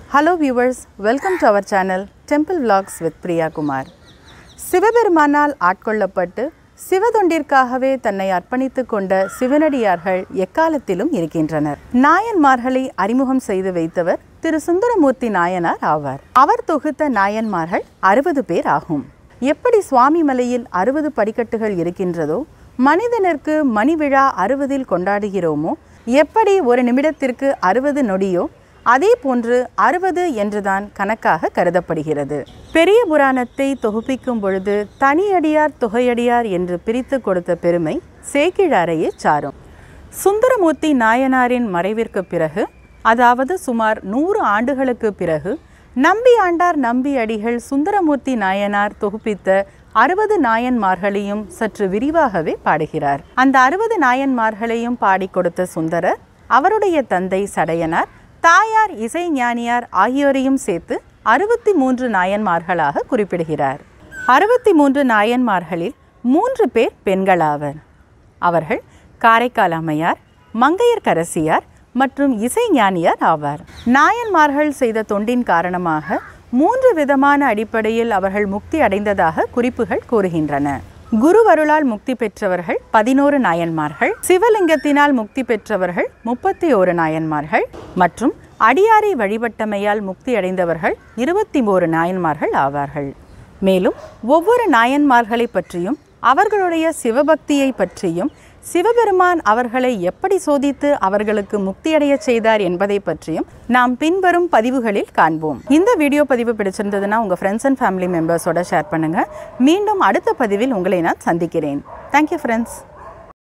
hello viewers welcome to our channel temple vlogs with Priya Kumar சிவபெருமானால் ஆட்கொள்ளப்பட்டு சிவதொண்டிற்காகவே தன்னை அர்ப்பணித்துக் கொண்ட சிவனடியார்கள் எக்காலத்திலும் இருக்கின்றனர் நாயன்மார்களை அறிமுகம் செய்து வைத்தவர் திரு சுந்தரமூர்த்தி நாயனார் ஆவார் அவர் தொகுத்த நாயன்மார்கள் அறுபது பேர் ஆகும் எப்படி சுவாமி மலையில் அறுபது படிக்கட்டுகள் இருக்கின்றதோ மனிதனிற்கு மணி விழா அறுபதில் கொண்டாடுகிறோமோ எப்படி ஒரு நிமிடத்திற்கு அறுபது நொடியோ அதே போன்று அறுபது என்றுதான் கணக்காக கருதப்படுகிறது பெரிய புராணத்தை தொகுப்பிக்கும் பொழுது தனியடியார் தொகையடியார் என்று பிரித்து கொடுத்த பெருமை சேக்கிழாரையே சாரும் சுந்தரமூர்த்தி நாயனாரின் மறைவிற்கு பிறகு அதாவது சுமார் நூறு ஆண்டுகளுக்கு பிறகு நம்பி ஆண்டார் நம்பி அடிகள் சுந்தரமூர்த்தி நாயனார் தொகுப்பித்த அறுபது நாயன்மார்களையும் சற்று விரிவாகவே பாடுகிறார் அந்த அறுபது நாயன்மார்களையும் பாடிக் கொடுத்த சுந்தரர் அவருடைய தந்தை சடையனார் தாயார் இசைஞானியார் ஆகியோரையும் சேர்த்து அறுபத்தி மூன்று நாயன்மார்களாக குறிப்பிடுகிறார் அறுபத்தி மூன்று நாயன்மார்களில் மூன்று பேர் பெண்களாவர் அவர்கள் காரைக்கால் அம்மையார் மங்கையர்க்கரசியார் மற்றும் இசைஞானியார் ஆவார் நாயன்மார்கள் செய்த தொண்டின் காரணமாக மூன்று விதமான அடிப்படையில் அவர்கள் முக்தி அடைந்ததாக குறிப்புகள் கூறுகின்றன குருவருளால் முக்தி பெற்றவர்கள் பதினோரு நாயன்மார்கள் சிவலிங்கத்தினால் முக்தி பெற்றவர்கள் முப்பத்தி ஓரு நாயன்மார்கள் மற்றும் அடியாரை வழிபட்டமையால் முக்தி அடைந்தவர்கள் இருபத்தி ஓரு நாயன்மார்கள் ஆவார்கள் மேலும் ஒவ்வொரு நாயன்மார்களை பற்றியும் அவர்களுடைய சிவபக்தியை பற்றியும் சிவபெருமான் அவர்களை எப்படி சோதித்து அவர்களுக்கு முக்தியடைய செய்தார் என்பதை பற்றியும் நாம் பின்வரும் பதிவுகளில் காண்போம் இந்த வீடியோ பதிவு பிடிச்சிருந்ததுன்னா உங்கள் ஃப்ரெண்ட்ஸ் அண்ட் ஃபேமிலி மெம்பர்ஸோட ஷேர் பண்ணுங்கள் மீண்டும் அடுத்த பதிவில் உங்களை நான் சந்திக்கிறேன் தேங்க்யூ ஃப்ரெண்ட்ஸ்